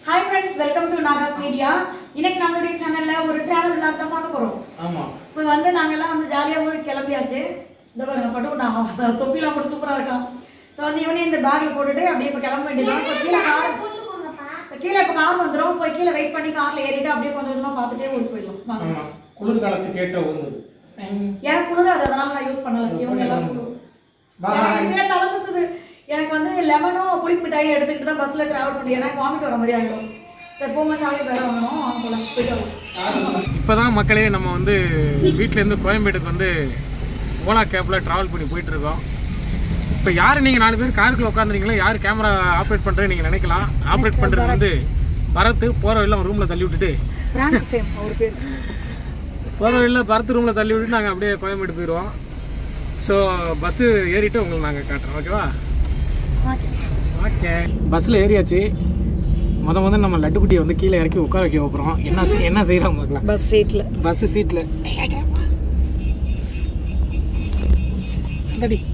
Hi friends welcome to Nagas media இன்னைக்கு நம்மளுடைய சேனல்ல ஒரு டிராவல் vlog தான் பார்க்க போறோம் ஆமா ஸோ வந்து நாங்கெல்லாம் வந்து ஜாலியாக ஊருக்கு கிளம்பியாச்சு இந்த பாருங்க பட்டு நான் ச- தொப்பிலாம் போட்டு சூப்பரா இருக்கான் ஸோ வந்து இவனே இந்த பேக்ல போட்டுட்டு அப்படியே இப்போ கிளம்ப வேண்டியதான் ஸோ கீழே கார் So, கீழே இப்போ கார் வந்துடும் போய் கீழே வெயிட் பண்ணி கார்ல ஏறிட்டு அப்படியே கொஞ்சம் கொஞ்சமா பார்த்துட்டே ஊருக்கு போயிடலாம் வாங்க. ஆமா குளிர்காலத்துக்கு ஏற்ற உந்தது எனக்கு குளிராது அதனால நான் யூஸ் பண்ணல இவங்க எல்லாம் குளிரும். எனக்கு இப்பவே தலை சுத்துது எனக்கு வந்து லெமனும் புளிப்பு மிட்டாயும் எடுத்துக்கிட்டு தான் பஸ்ல டிராவல் பண்ணி எனக்கு வாமிட் வர மாதிரி ஆகிடும் சரி போமா ஷாலிக் வேற வாங்கணும் வாங்க போலாம் போயிட்டு வரலாம். இப்போதான் மக்களே நம்ம வந்து வீட்டிலேருந்து கோயம்பேட்டுக்கு வந்து ஓலா கேப்பில் ட்ராவல் பண்ணி போயிட்டு இருக்கோம் இப்போ யார் நீங்கள் நாலு பேர் காருக்குள்ள உட்காந்துருக்கீங்களோ யார் கேமரா ஆப்ரேட் பண்ணுறேன்னு நீங்கள் நினைக்கலாம் ஆப்ரேட் பண்ணுறது வந்து பரத் போகிற வழியில் ரூமில் தள்ளி விட்டுட்டு பிராங்க் ஃபேம் அவர் பேர் போகிற வழியில் பரத் ரூமில் தள்ளி விட்டுட்டு நாங்கள் அப்படியே கோயம்பேடு போயிடுவோம் ஸோ பஸ்ஸு ஏறிட்டு உங்களுக்கு நாங்கள் காட்டுறோம் ஓகேவா ஓகே பஸ்ஸில் ஏறியாச்சு முத முத நம்ம லட்டுக்குட்டியை வந்து கீழே இறக்கி உட்கார வைக்க போகிறோம் என்ன செய்- என்ன செய்கிறோம் பார்க்கலாம் பஸ் சீட்ல பஸ் சீட்ல அந்தடி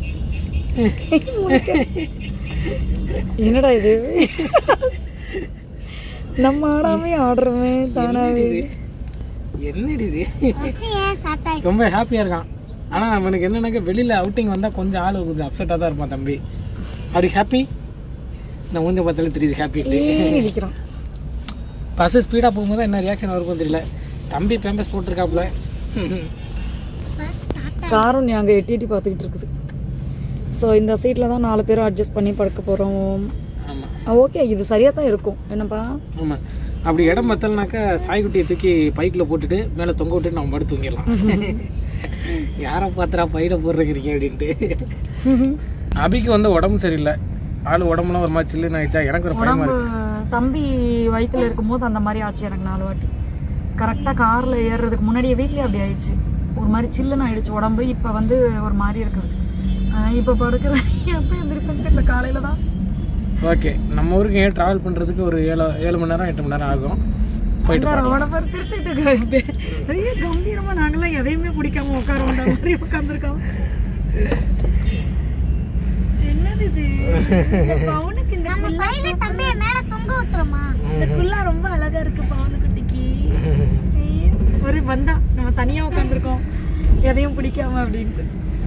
என்னடா இது நம்ம ஆடாமே ஆடுறோமே தானாவே என்னடி இது ரொம்ப ஹாப்பியா இருக்கான் ஆனா அவனுக்கு என்னன்னாக்க வெளியில அவுட்டிங் வந்தா கொஞ்சம் ஆளு கொஞ்சம் அப்செட்டா தான் இருப்பான் தம்பி ஆர் ஹாப்பி நான் கொஞ்சம் பார்த்தாலே தெரியுது ஹாப்பி இடிக்கிறான் பஸ் ஸ்பீடா போகும்போது என்ன ரியாக்ஷன் இருக்கும் தெரியல தம்பி பேம்பஸ் போட்டிருக்காப்புல காரும் அங்கே எட்டி எட்டி பார்த்துக்கிட்டு இருக்குது ஸோ இந்த சீட்டில் தான் நாலு பேரும் அட்ஜஸ்ட் பண்ணி படுக்க போகிறோம் ஆமா ஓகே இது சரியாக தான் இருக்கும் என்னப்பா ஆமா அப்படி இடம் பத்தலனாக்கா சாய்க்குட்டியை தூக்கி பைக்கில் போட்டுட்டு மேலே தொங்க விட்டுட்டு நம்ம படுத்து தூங்கிடலாம் யாரை பார்த்துறா பையில போடுறீங்க அப்படின்ட்டு அபிக்கு வந்து உடம்பு சரியில்லை ஆள் உடம்புலாம் ஒரு மாதிரி சில்லுன்னு ஆயிடுச்சா எனக்கு ஒரு பயமா உடம்பு இருக்கு தம்பி வயித்துல இருக்கும்போது அந்த மாதிரி ஆச்சு எனக்கு நாலு வாட்டி கரெக்டாக காரில் ஏறுறதுக்கு முன்னாடியே வீட்லயே அப்படி ஆயிடுச்சு ஒரு மாதிரி சில்லுன்னு ஆயிடுச்சு உடம்பு இப்போ வந்து ஒரு மாதிரி இருக்குது இப்போ படுக்கிறேன் எப்போ எந்திரிப்பேன்னு தெரியல காலையில் தான் ஓகே நம்ம ஊருக்கு ஏன் ட்ராவல் பண்ணுறதுக்கு ஒரு ஏழு ஏழு மணி நேரம் எட்டு மணி நேரம் ஆகும் போயிட்டு உட்கார பார்க்கலாம். அவனை பேர் சிரிச்சுட்டு இருக்காங்க பெரிய கம்பீரமா நாங்களாம் எதையுமே பிடிக்காம உட்கார வந்த மாதிரி உட்காந்துருக்கோம் என்னது இது பவுனுக்கு இந்த குல்லா தம்பியை மேல தொங்க ஊத்துறோமா இந்த குல்லா ரொம்ப அழகா இருக்கு பவுனு குட்டிக்கு ஏய், ஒரு வந்தா நம்ம தனியா உட்காந்துருக்கோம் எதையும் பிடிக்காம அப்படின்ட்டு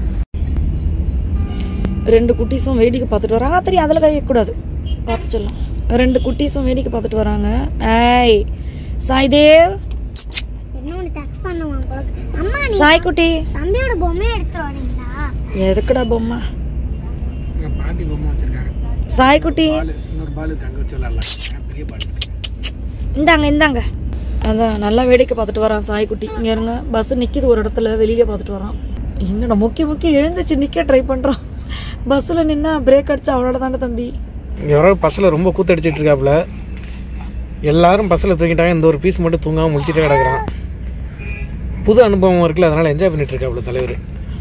ரெண்டு குட்டீஸும் வேடிக்கை பார்த்துட்டு வராங்க ராத்திரி அதில் கை வைக்கக்கூடாது பார்த்து சொல்லலாம் ரெண்டு குட்டீஸும் வேடிக்கை பார்த்துட்டு வராங்க ஏய் சாய்தேவ் இன்னொன்னு டச் பண்ணுவான் போல அம்மா நீ சாய்க்குட்டி தம்பியோட பொம்மையை எடுத்துட்டு வரீங்களா எதுக்குடா பொம்மை எங்க பாட்டி பொம்மை வச்சிருக்காங்க சாய்க்குட்டி பால் இன்னொரு பால் இருக்கு அங்கே வச்சு விளாட்லாம் பெரிய பால் இந்தாங்க இந்தாங்க அதான் நல்லா வேடிக்கை பார்த்துட்டு வரான் சாய்க்குட்டி இங்கே இருங்க பஸ் நிற்கிது ஒரு இடத்துல வெளியில பார்த்துட்டு வரான் என்னடா முக்கிய முக்கிய எழுந்துச்சு நிற்க ட்ரை பண்ணுறான் பஸ்ஸில் நின்னா பிரேக் அடிச்சா அவளோட தானே தம்பி யாரோ பஸ்ஸில் ரொம்ப கூத்தடிச்சிட்டு இருக்காப்புல எல்லாரும் பஸ்ஸில் தூங்கிட்டாங்க இந்த ஒரு பீஸ் மட்டும் தூங்காமல் முடிச்சுட்டே கிடக்குறான் புது அனுபவம் இருக்குல்ல அதனால என்ஜாய் பண்ணிட்டு இருக்காப்புல தலைவர்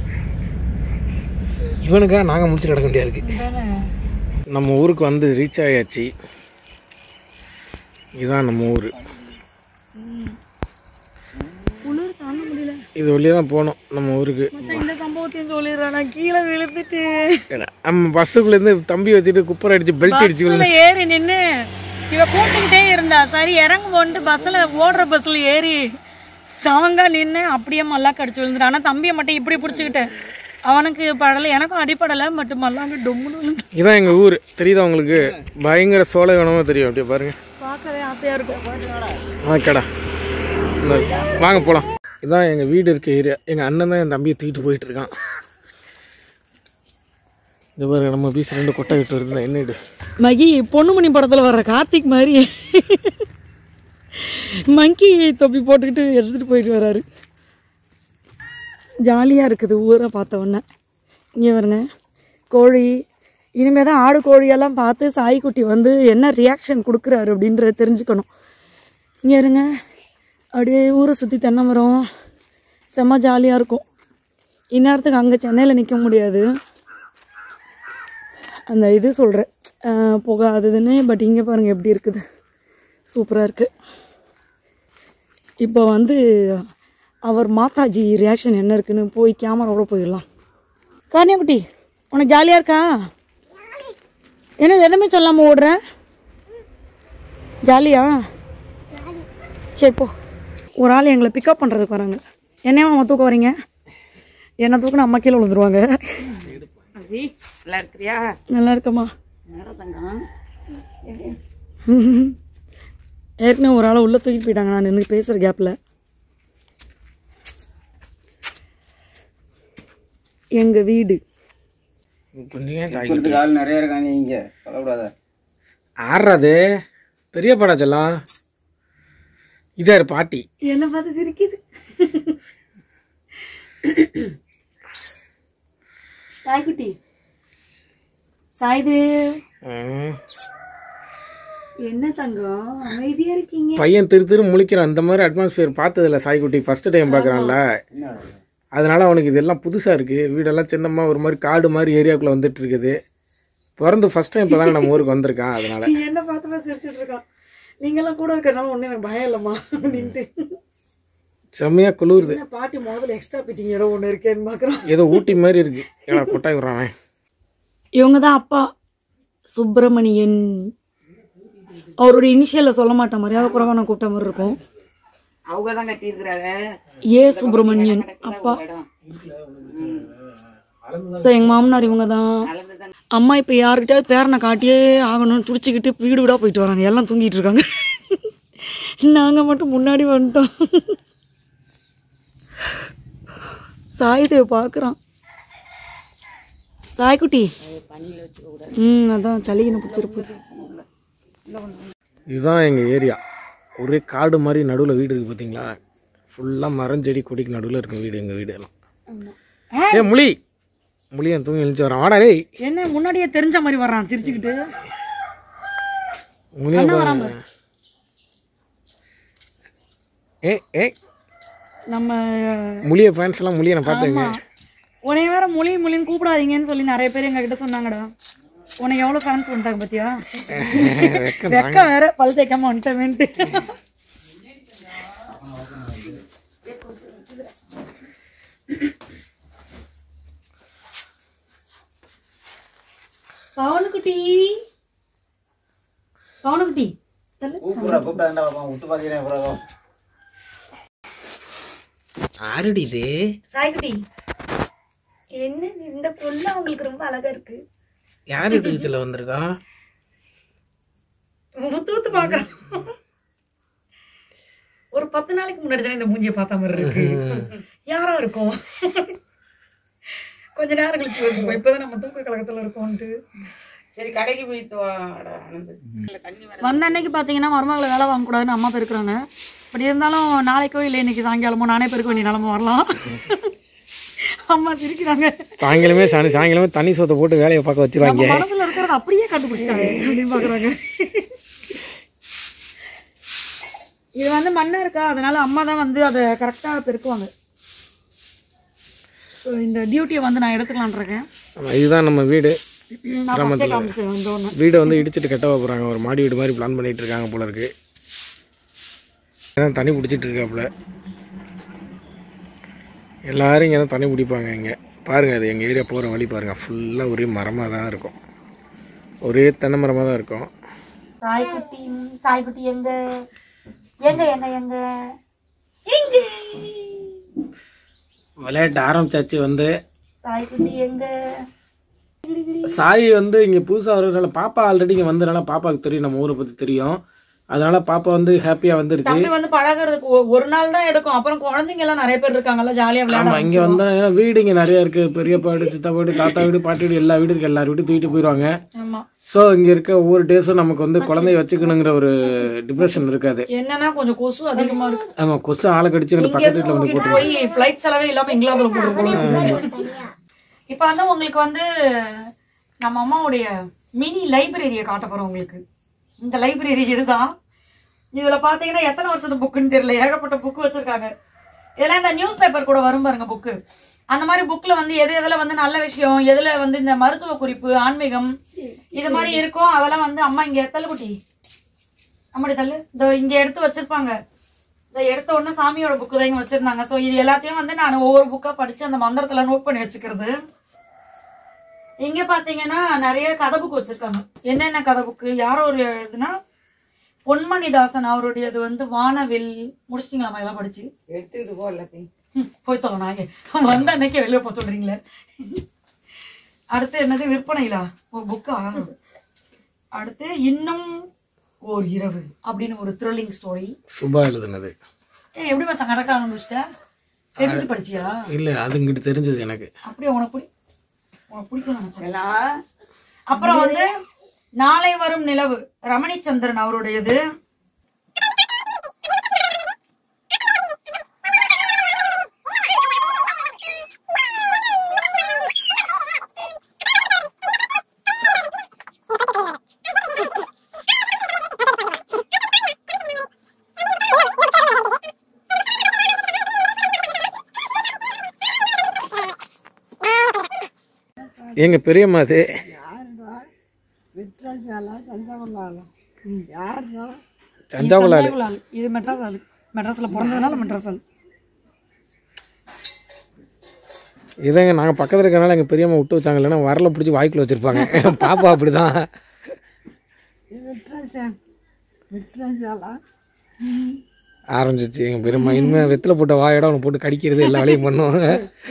இவனுக்காக நாங்கள் முடிச்சு கிடக்க வேண்டியா இருக்கு நம்ம ஊருக்கு வந்து ரீச் ஆயாச்சு இதுதான் நம்ம ஊர் குளிர் தாங்க முடியல இது வழியாக தான் போனோம் நம்ம ஊருக்கு இந்த சம்பவத்தையும் சொல்லிடுறேன் நான் கீழே விழுந்துட்டு நம்ம பஸ்ஸுக்குள்ளேருந்து தம்பி வச்சுட்டு குப்பரை அடிச்சு பெல்ட் அடிச்சு விழுந்து பஸ்ஸில் ஏறி நின்று இவ கூப்பிட்டுக்கிட்டே இருந்தா சரி இறங்குவோன்ட்டு பஸ்ஸில் ஓடுற பஸ்ஸில் ஏறி ஸ்ட்ராங்காக நின்று அப்படியே மல்லாக்க அடிச்சு விழுந்துட்டு ஆனால் தம்பியை மட்டும் இப்படி பிடிச்சிக்கிட்டேன் அவனுக்கு படலை எனக்கும் அடிப்படலை மட்டும் மல்லாங்க டொம்முன்னு விழுந்து இதான் எங்கள் ஊர் தெரியுதா உங்களுக்கு பயங்கர சோலை வேணாமோ தெரியும் அப்படியே பாருங்க பார்க்கவே ஆசையாக இருக்கும் ஓகேடா இந்த வாங்க போகலாம் இதான் எங்கள் வீடு இருக்க ஏரியா எங்கள் அண்ணன் தான் என் தம்பியை தூக்கிட்டு போயிட்டு இருக்கான் இது பாருங்க நம்ம பீஸ் ரெண்டு கொட்டை விட்டு வருது என்ன இது மகி பொண்ணுமணி படத்தில் வர்ற கார்த்திக் மாதிரி மங்கி தொப்பி போட்டுக்கிட்டு எடுத்துகிட்டு போயிட்டு வராரு ஜாலியாக இருக்குது ஊரை பார்த்த உடனே இங்கே வருங்க கோழி இனிமேல் தான் ஆடு கோழியெல்லாம் பார்த்து சாய்க்குட்டி வந்து என்ன ரியாக்ஷன் கொடுக்குறாரு அப்படின்றத தெரிஞ்சுக்கணும் இங்கே இருங்க அப்படியே ஊரை சுற்றி தென்னை மரம் செம்ம ஜாலியாக இருக்கும் இந்நேரத்துக்கு அங்கே சென்னையில் நிற்க முடியாது அந்த இது சொல்கிறேன் புகை அது இதுன்னு பட் இங்கே பாருங்கள் எப்படி இருக்குது சூப்பராக இருக்குது இப்போ வந்து அவர் மாதாஜி ரியாக்ஷன் என்ன இருக்குன்னு போய் கேமராவோட போயிடலாம் கார்னியாக்குட்டி உனக்கு ஜாலியாக இருக்கா என்ன எதுவுமே சொல்லாமல் ஓடுற ஜாலியா சரி போ ஒரு ஆள் எங்களை பிக்கப் பண்ணுறதுக்கு வராங்க என்னையும் அம்மா தூக்க வரீங்க என்ன தூக்குனா அம்மா கீழே விழுந்துருவாங்க நல்லா இருக்கிறியா நல்லா இருக்கம்மா நேரம் தங்கம் ஏற்கனவே ஒரு ஆளை உள்ளே தூக்கிட்டு போயிட்டாங்க நான் நின்று பேசுகிற கேப்பில் எங்கள் வீடு கொஞ்சம் கொடுத்துக்கு ஆள் நிறைய இருக்காங்க இங்க சொல்லக்கூடாத ஆடுறது பெரிய படா செல்லாம் இதாரு பாட்டி என்ன பார்த்து சிரிக்குது சாய்குட்டி சாய்தேவ் ம். என்ன தங்கம் அமைதியா இருக்கீங்க பையன் திரு திரு முழிக்கிறான் இந்த மாதிரி அட்மாஸ்பியர் பார்த்ததில்ல சாய்க்குட்டி ஃபர்ஸ்ட் டைம் பார்க்குறான்ல அதனால அவனுக்கு இதெல்லாம் புதுசாக இருக்குது வீடெல்லாம் சின்னமா ஒரு மாதிரி காடு மாதிரி ஏரியாக்குள்ளே வந்துட்டு இருக்குது பிறந்து ஃபர்ஸ்ட் டைம் இப்போ தான் நம்ம ஊருக்கு வந்திருக்கான் அதனால நீ என்ன பார்த்து சிரிச்சிட்டு இருக்கான் நீங்கெல்லாம் கூட இருக்கிறனால ஒன்றும் எனக்கு பயம் இல்லைம்மா அப்படின்ட்டு செம்மையாக குளிருது என்ன பாட்டி முதல்ல எக்ஸ்ட்ரா பிட்டிங் ஏதோ ஒன்று இருக்கேன்னு பார்க்குறான் ஏதோ ஊட்டி மாதிரி இருக்கு ஏன்னா கொட்டாய் விட்றான் அவன். இவங்க தான் அப்பா சுப்பிரமணியன் அவருடைய இனிஷியலில் சொல்ல மாட்டேன் மரியாதை குறைவாக நான் கூப்பிட்ட மாதிரி இருக்கும் அவங்க தான் கட்டியிருக்கிறாங்க ஏ சுப்பிரமணியன் அப்பா சார் எங்கள் மாமனார் இவங்க தான் அம்மா இப்போ யாருக்கிட்டயாவது பேரனை காட்டியே ஆகணும்னு துடிச்சிக்கிட்டு வீடு வீடாக போயிட்டு வராங்க எல்லாம் தூங்கிட்டு இருக்காங்க நாங்கள் மட்டும் முன்னாடி வந்துட்டோம் சாய்தேவ் பார்க்குறான் சாய்க்குட்டி ம் அதான் சளிகின பிடிச்சிருப்பது இதுதான் எங்கள் ஏரியா ஒரே காடு மாதிரி நடுவில் வீடு இருக்குது பார்த்தீங்களா ஃபுல்லாக மரம் செடி கொடிக்கு நடுவில் இருக்கும் வீடு எங்கள் வீடு எல்லாம் ஏ முளி முளி என் தூங்கி எழுந்துச்சு வரான் வாடா டேய் என்ன முன்னாடியே தெரிஞ்ச மாதிரி வர்றான் சிரிச்சுக்கிட்டு முனிய பாரு. ஏ ஏ நம்ம முளிய ஃபேன்ஸ் எல்லாம் முளிய நான் பார்த்தேங்க உன்னை வேற மொழி மொழின்னு கூப்பிடாதீங்கன்னு சொல்லி நிறைய பேர் எங்க கிட்ட சொன்னாங்கடா உனக்கு எவ்வளவு ஃபேன்ஸ் வந்துட்டாங்க பாத்தியா வெக்கம் வெக்கம் வேற பல் தேய்க்காம வந்துட்டேன்ட்டு பவனுக்குட்டி பவனுக்குட்டி தள்ளு. கூப்பிடுறா கூப்பிட்டா என்ன பார்ப்பான் விட்டு பார்த்தீங்கன்னா அப்புறம் ஆறுடி இது சாய்குட்டி என்ன இந்த பொண்ணு உங்களுக்கு ரொம்ப அழகா இருக்கு யார் வீட்டுல வந்திருக்கா முத்து முத்து பாக்குறான் ஒரு பத்து நாளைக்கு முன்னாடி தானே இந்த மூஞ்சியை பார்த்த மாதிரி இருக்கு யாரா இருக்கும் கொஞ்ச நேரம் கழிச்சு யோசிப்போம் இப்பதான் நம்ம தூக்க கழகத்துல இருக்கோம்ட்டு சரி கடைக்கு போயிட்டு வாடா ஆனந்த் தண்ணி வர வந்த அன்னைக்கு பாத்தீங்கன்னா மருமகளை வேலை வாங்கக்கூடாதுன்னு அம்மா பெருக்குறாங்க பட் இருந்தாலும் நாளைக்கோ இல்லை இன்னைக்கு சாயங்காலமோ நானே பெருக்க வேண்டிய நிலமை வரலாம் அம்மா சிரிக்கிறாங்க சாயங்காலமே சாணி சாயங்காலமே தண்ணி சோத்தை போட்டு வேலையை பார்க்க வச்சிருவாங்க நம்ம மனசுல இருக்கிறத அப்படியே கண்டுபிடிச்சிட்டாங்க அப்படின்னு பாக்குறாங்க இது வந்து மண்ணா இருக்கா அதனால அம்மா தான் வந்து அதை கரெக்டா பெருக்குவாங்க So, இந்த டியூட்டியை வந்து நான் எடுத்துக்கலான் இருக்கேன் ஆமா, இதுதான் நம்ம வீடு நான் ஃபஸ்ட்டே காமிச்சிட்டேன் வந்தோன்னு வீடை வந்து இடிச்சிட்டு கட்ட போகிறாங்க ஒரு மாடி வீடு மாதிரி பிளான் பண்ணிட்டு இருக்காங்க போல இருக்கு ஏன்னா தண்ணி பிடிச்சிட்டு இருக்காப்புல எல்லாரும் இங்கே தான் தண்ணி பிடிப்பாங்க இங்கே பாருங்கள் அது எங்கள் ஏரியா போகிற வழி பாருங்கள் ஃபுல்லாக ஒரே மரமாக தான் இருக்கும் ஒரே தென்னை மரமாக தான் இருக்கும் சாய்குட்டி சாய்குட்டி எங்க எங்க எங்க எங்க எங்க விளையாட்டு ஆரம்பிச்சாச்சு வந்து சாய்குட்டி எங்க சாய் வந்து இங்கே புதுசாக வரதுனால பாப்பா ஆல்ரெடி இங்கே வந்ததுனால பாப்பாவுக்கு தெரியும் நம்ம ஊரை பற்றி தெரியும் அதனால பாப்பா வந்து ஹாப்பியாக வந்துருச்சு தம்பி வந்து பழகுறதுக்கு ஒ- ஒரு நாள் தான் எடுக்கும் அப்புறம் குழந்தைங்க எல்லாம் நிறைய பேர் இருக்காங்கல்ல ஜாலியா விளையாட ஆமாம் இங்கே வந்தா ஏன்னா வீடு இங்கே நிறைய இருக்குது பெரியப்பா வீடு சித்தப்பா வீடு தாத்தா வீடு பாட்டி வீடு எல்லா வீடு இருக்கு எல்லார் வீடு தூக்கிட்டு போயிடுவாங்க ஆமா ஸோ இங்கே இருக்க ஒவ்வொரு டேஸும் நமக்கு வந்து குழந்தைய வச்சுக்கணுங்கிற ஒரு டிப்ரெஷன் இருக்காது என்னன்னா கொஞ்சம் கொசு அதிகமா இருக்கு ஆமாம் கொசு ஆளை கடிச்சுக்கிட்டு இங்க பக்கத்து இருந்து வீட்டில் வந்து தூக்கிட்டு போய் ஃபிளைட் செலவே இல்லாம இங்கிலாந்துல போடுற போல இருக்கு. இப்ப வந்து உங்களுக்கு வந்து நம்ம அம்மாவுடைய மினி லைப்ரரியை காட்ட போறோம் உங்களுக்கு இந்த லைப்ரரி இதுதான் இதுல பாத்தீங்கன்னா எத்தனை வருஷத்து புக்குன்னு தெரியல ஏகப்பட்ட புக்கு வச்சிருக்காங்க இதெல்லாம் இந்த நியூஸ் பேப்பர் கூட வரும் பாருங்க புக்கு அந்த மாதிரி புக்ல வந்து எது எதுல வந்து நல்ல விஷயம் எதுல வந்து இந்த மருத்துவ குறிப்பு ஆன்மீகம் இது மாதிரி இருக்கும் அதெல்லாம் வந்து அம்மா இங்க தள்ளுக்குட்டி அம்மாடி தள்ளு இந்த இங்க எடுத்து வச்சிருப்பாங்க இந்த எடுத்த உடனே சாமியோட புக்கு தான் இங்க வச்சிருந்தாங்க ஸோ இது எல்லாத்தையும் வந்து நான் ஒவ்வொரு புக்கா படிச்சு அந்த மந்திரத்துல நோட் பண்ணி வச்சுக்கிறது இங்க பாத்தீங்கன்னா நிறைய கதை புக் வச்சிருக்காங்க என்னென்ன கதை புக்கு யாரோ ஒரு இதுனா பொன்மணிதாசன் அவருடையது வந்து வானவில் முடிச்சிட்டீங்களாமா எல்லாம் படிச்சு எடுத்துக்கிட்டு போ எல்லாத்தையும் ம், போய் தொலை நாங்க வந்த அன்னைக்கே வெளியே போக சொல்றீங்களே அடுத்து என்னது விற்பனையிலா ஓ புக்கா அடுத்து இன்னும் ஓர் இரவு அப்படின்னு ஒரு த்ரில்லிங் ஸ்டோரி சுபா எழுதுனது ஏ எப்படி மச்சான் கடற்கா ஆரம்பிச்சிட்ட தெரிஞ்சு படிச்சியா இல்லை அது இங்கிட்டு தெரிஞ்சது எனக்கு அப்படியே உனக்கு பிடி உனக்கு பிடிக்கும் மச்சான் எல்லாம் அப்புறம் வந்து நாளை வரும் நிலவு ரமணிச்சந்திரன் அவருடையது எங்க பெரியம்மா அது தஞ்சாவூர் ஆளு தஞ்சாவூர் ஆளு. இது மெட்ராஸ் ஆளு மெட்ராஸ்ல பிறந்ததுனால மெட்ராஸ் ஆளு இதாங்க நாங்கள் பக்கத்தில் இருக்கறனால எங்கள் பெரியம்மா விட்டு வச்சாங்க இல்லைன்னா வரல பிடிச்சி வாய்க்குள்ள வச்சுருப்பாங்க பாப்பா அப்படிதான் ஆரம்பிச்சிச்சு எங்கள் பெரியம்மா இனிமேல் வெத்தில போட்ட வாயோட அவனை போட்டு கடிக்கிறது எல்லா வேலையும் பண்ணுவாங்க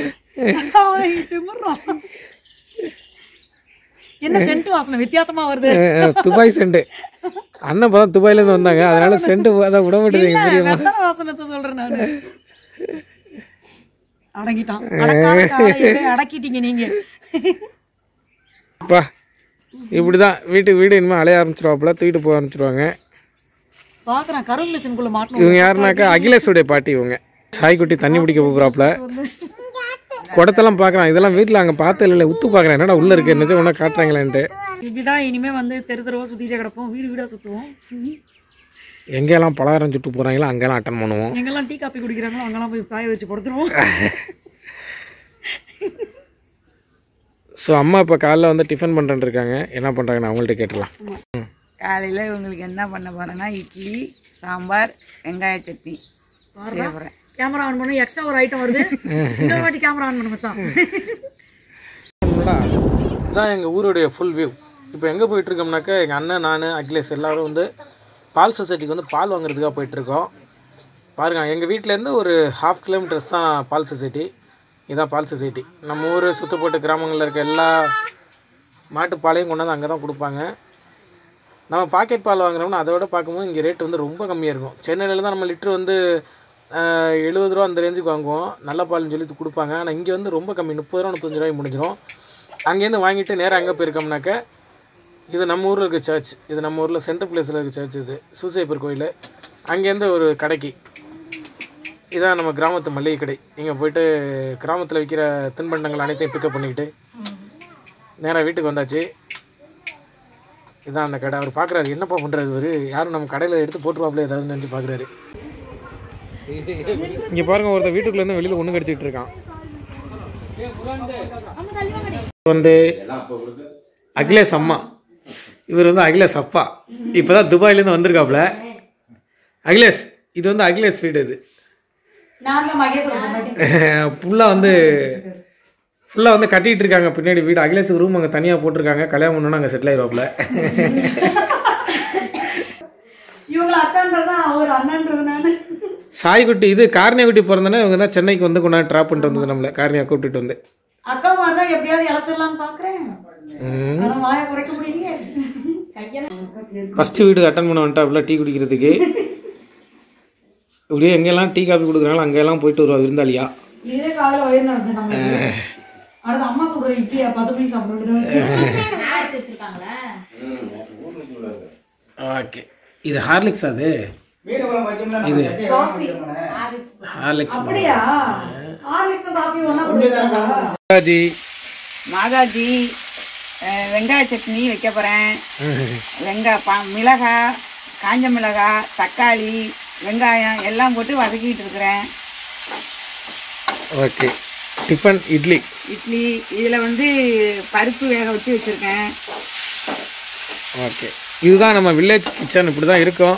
என்ன சென்ட் வாசனை வித்தியாசமா வருது அஹ் துபாய் செண்டு அண்ணன் இப்போ தான் துபாயிலேருந்து வந்தாங்க அதனால செண்டு அதான் விடமாட்டேது எங்கள் பெரியம்மா வெத்தலை வாசனத்தை சொல்றேன் நானு அடங்கிட்டான் அடக்காத காளையவே அடக்கிட்டீங்க நீங்க அப்பா இப்படி தான் வீட்டுக்கு வீடு இனிமேல் அலைய ஆரம்பிச்சிருவாப்புல தூக்கிட்டு போக ஆரம்பிச்சிருவாங்க பாக்குறேன் கரும்பு மிஷினுக்குள்ள மாட்டணும் இவங்க யாருனாக்கா அகிலேஷுடைய பாட்டி இவங்க சாய்க்குட்டி தண்ணி பிடிக்க போகிறாப்புல குடத்தெல்லாம் பார்க்குறான் இதெல்லாம் வீட்டில் அங்கே பார்த்தது இல்லை உத்து பார்க்குறேன் என்னடா உள்ளே இருக்கு நிஜம் ஒன்றா காட்டுறாங்களேன்ட்டு இப்படிதான் இனிமே வந்து தெரு தெருவா சுத்திட்டே கிடப்போம் வீடு வீடா சுத்துவோம் எங்கெல்லாம் பலகாரம் சுட்டு போகிறாங்களோ அங்கெல்லாம் அட்டன் பண்ணுவோம் எங்கெல்லாம் டீ காப்பி குடிக்கிறாங்களோ அங்கெல்லாம் போய் காய வச்சு படுத்துருவோம் ஸோ அம்மா இப்போ காலைல வந்து டிஃபன் பண்ணுறேன்னு இருக்காங்க என்ன பண்ணுறாங்கன்னு அவங்கள்ட்ட கேட்டுடலாம் காலையில் இவங்களுக்கு என்ன பண்ண போறேன்னா இட்லி சாம்பார் வெங்காய சட்னி செய்ய போகிறேன் கேமரா ஆன் பண்ணி எக்ஸ்ட்ரா ஒரு ஐட்டம் வருது இந்த வாட்டி கேமரா ஆன் பண்ண மச்சான் இதுதான் எங்கள் ஊருடைய ஃபுல் வியூ இப்போ எங்கே போயிட்டுருக்கோம்னாக்கா எங்கள் அண்ணன் நான் அகிலேஷ் எல்லாரும் வந்து பால் சொசைட்டிக்கு வந்து பால் வாங்குறதுக்காக போயிட்டுருக்கோம் பாருங்க எங்கள் வீட்டிலேருந்து ஒரு ஹாஃப் கிலோமீட்டர்ஸ் தான் பால் சொசைட்டி இதான் பால் சொசைட்டி நம்ம ஊர் சுற்றுப்பட்டு கிராமங்களில் இருக்க எல்லா மாட்டு பாலையும் கொண்டாந்து அங்கே தான் கொடுப்பாங்க நம்ம பாக்கெட் பால் வாங்குறோம்னா அதை விட பார்க்கும்போது இங்கே ரேட் வந்து ரொம்ப கம்மியாக இருக்கும் சென்னையில் தான் நம்ம லிட்ரு வந்து ஆஹ், எழுபது ரூபா அந்த ரேஞ்சுக்கு வாங்குவோம் நல்ல பால்னு சொல்லி கொடுப்பாங்க ஆனால் இங்கே வந்து ரொம்ப கம்மி முப்பது ரூபா முப்பத்தஞ்சு ரூபாய்க்கு முடிஞ்சிடும் அங்கேருந்து வாங்கிட்டு நேராக அங்கே போயிருக்கோம்னாக்க இது நம்ம ஊரில் இருக்க சர்ச் இது நம்ம ஊரில் சென்ட்ரல் பிளேஸில் இருக்க சர்ச் இது சூசைப்பர் கோயில் அங்கேருந்து ஒரு கடைக்கு இதான் நம்ம கிராமத்து மளிகை கடை இங்கே போயிட்டு கிராமத்தில் விற்கிற தின்பண்டங்கள் அனைத்தையும் பிக்கப் பண்ணிக்கிட்டு நேராக வீட்டுக்கு வந்தாச்சு இதான் அந்த கடை அவர் பார்க்குறாரு என்னப்பா பண்ணுறாரு இவர் யாரும் நம்ம கடையில் எடுத்து போட்டுருவாப்புல ஏதாவது நினச்சி பார்க்குறாரு இங்கே பாருங்க ஒருத்தர் வீட்டுக்குள்ளேருந்து வெளியில் ஒன்று கடிச்சிட்டு இருக்கான் வந்து அகிலேஷ் அம்மா இவர் வந்து அகிலேஷ் அப்பா இப்போ தான் துபாயிலேருந்து வந்திருக்காப்புல அகிலேஷ் இது வந்து அகிலேஷ் வீடு இது நான் தான் மகேஸ்வரன் பொண்டாட்டி. ஃபுல்லாக வந்து ஃபுல்லாக வந்து கட்டிட்டு இருக்காங்க பின்னாடி வீடு அகிலேஷுக்கு ரூம் அங்கே தனியாக போட்டிருக்காங்க கல்யாணம் பண்ணோன்னா அங்கே செட்டில் ஆயிடுவாப்புல இவங்கள அக்கான்றதா அவர் அண்ணன்றது நானு சாய்குட்டி இது கார்னியாக்குட்டி பிறந்தோன்னே இவங்க தான் சென்னைக்கு வந்து கொண்டாந்து ட்ராப் பண்ணிட்டு வந்தது நம்மளை கார்னியா கூப்பிட்டுட்டு வந்து அக்கா மாதிரி தான் எப்படியாவது இழைச்சிடலாம்னு பாக்குறேன் ம். ஆனா வாயை குறைக்க முடியலையே ஃபஸ்ட்டு வீடு அட்டன் பண்ண வந்துட்டாப்புல டீ குடிக்கிறதுக்கு இப்படியே எங்கெல்லாம் டீ காஃபி கொடுக்குறாங்களோ அங்கெல்லாம் போயிட்டு வருவா விருந்தாளியா இதே காலையில வயிறு நினைச்சு நம்ம அடுத்து அம்மா சொல்ற இட்லியா பத்து மணிக்கு சாப்பிடுறது ஓகே இது ஹார்லிக்ஸ் அது மீன் குழம்பு வச்சோம்னா இது காஃபி ஹார்லிக்ஸ் அப்படியா ஹார்லிக்ஸ் காஃபி ஒண்ணா குடிக்கிறதா ஜி மாதாஜி அஹ், வெங்காய சட்னி வைக்க போகிறேன் வெங்காய பா மிளகாய் காஞ்ச மிளகாய் தக்காளி வெங்காயம் எல்லாம் போட்டு வதக்கிட்டு இருக்கிறேன் ஓகே டிஃபன் இட்லி இட்லி இதில் வந்து பருப்பு வேக வச்சு வச்சுருக்கேன் ஓகே இதுதான் நம்ம வில்லேஜ் கிச்சன் இப்படி தான் இருக்கும்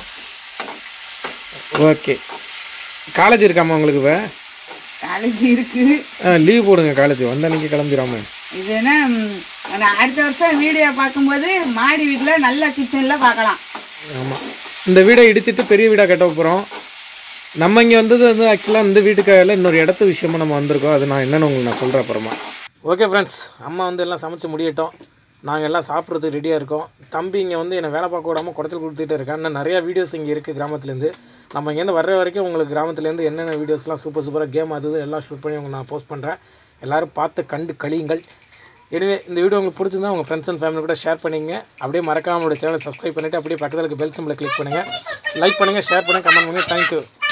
ஓகே காலேஜ் இருக்காமா உங்களுக்கு இப்போ காலேஜ் இருக்குது லீவ் போடுங்க காலேஜ் வந்த அன்னைக்கு கிளம்பிடாம இது என்ன ம், நான் அடுத்த வருஷம் வீடியோ பார்க்கும்போது மாடி வீட்டில் நல்ல கிச்சனில் பார்க்கலாம் ஆமாம் இந்த வீடை இடிச்சிட்டு பெரிய வீடாக கட்ட போகிறோம் நம்ம இங்கே வந்தது வந்து ஆக்சுவலாக இந்த வீட்டுக்காக இன்னொரு இடத்து விஷயமா நம்ம வந்திருக்கோம் அது நான் என்னென்னு உங்களுக்கு நான் சொல்கிறேன் அப்புறமா ஓகே ஃப்ரெண்ட்ஸ் அம்மா வந்து எல்லாம் சமைச்சு முடியட்டும் நாங்கள் எல்லாம் சாப்பிட்றதுக்கு ரெடியாக இருக்கோம் தம்பி இங்கே வந்து என்னை வேலை பார்க்க விடாமல் குடத்தில் கொடுத்துட்டே இருக்கேன் இன்னும் நிறையா வீடியோஸ் இங்கே இருக்குது கிராமத்துலேருந்து நம்ம இங்கேருந்து வர்ற வரைக்கும் உங்களுக்கு கிராமத்துலேருந்து என்னென்ன வீடியோஸ்லாம் சூப்பர் சூப்பராக கேம் அது இது எல்லாம் ஷூட் பண்ணி உங்களுக்கு நான் போஸ்ட் பண்ணுறேன் எல்லோரும் பார்த்து கண்டு கழியுங்கள் எனவே இந்த வீடியோ உங்களுக்கு பிடிச்சிருந்தா உங்கள் ஃப்ரெண்ட்ஸ் அண்ட் ஃபேமிலி கூட ஷேர் பண்ணிங்க அப்படியே மறக்காம நம்மளோட சேனலை சப்ஸ்கிரைப் பண்ணிவிட்டு அப்படியே பக்கத்தில் இருக்க பெல் சிம்பிளை கிளிக் பண்ணுங்கள் லைக் பண்ணுங்கள் ஷேர் பண்ணுங்கள் கமெண்ட் பண்ணுங்கள் தேங்க்யூ